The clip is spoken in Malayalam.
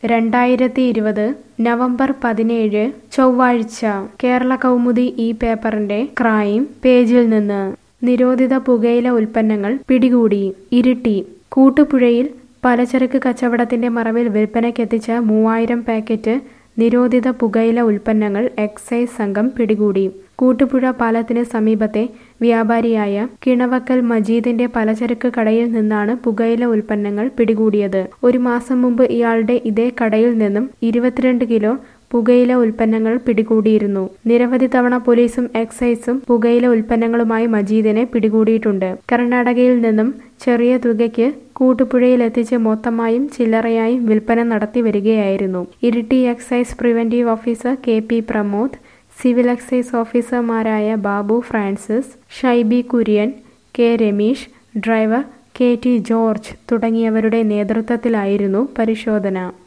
രണ്ടായിരത്തി ഇരുപത് നവംബർ പതിനേഴ് ചൊവ്വാഴ്ച കേരള കൗമുദി ഈ പേപ്പറിന്റെ ക്രൈം പേജിൽ നിന്ന് നിരോധിത പുകയില ഉൽപ്പന്നങ്ങൾ പിടികൂടി ഇരിട്ടി കൂട്ടുപുഴയിൽ പലചരക്ക് കച്ചവടത്തിന്റെ മറവിൽ വിൽപ്പനയ്ക്കെത്തിച്ച മൂവായിരം പാക്കറ്റ് നിരോധിത പുകയില ഉൽപ്പന്നങ്ങൾ എക്സൈസ് സംഘം പിടികൂടി കൂട്ടുപുഴ പാലത്തിന് സമീപത്തെ വ്യാപാരിയായ കിണവക്കൽ മജീദിന്റെ പലചരക്ക് കടയിൽ നിന്നാണ് പുകയില ഉൽപ്പന്നങ്ങൾ പിടികൂടിയത് ഒരു മാസം മുമ്പ് ഇയാളുടെ ഇതേ കടയിൽ നിന്നും ഇരുപത്തിരണ്ട് കിലോ പുകയില ഉൽപ്പന്നങ്ങൾ പിടികൂടിയിരുന്നു നിരവധി തവണ പോലീസും എക്സൈസും പുകയില ഉൽപ്പന്നങ്ങളുമായി മജീദിനെ പിടികൂടിയിട്ടുണ്ട് കർണാടകയിൽ നിന്നും ചെറിയ തുകയ്ക്ക് കൂട്ടുപുഴയിൽ എത്തിച്ച് മൊത്തമായും ചില്ലറയായും വിൽപ്പന നടത്തി വരികയായിരുന്നു Iritty excise preventive officer K P Pramod civil excise ഓഫീസർമാരായ Babu Francis Shaibi Kurian K Rameesh driver K T George തുടങ്ങിയവരുടെ നേതൃത്വത്തിലായിരുന്നു പരിശോധന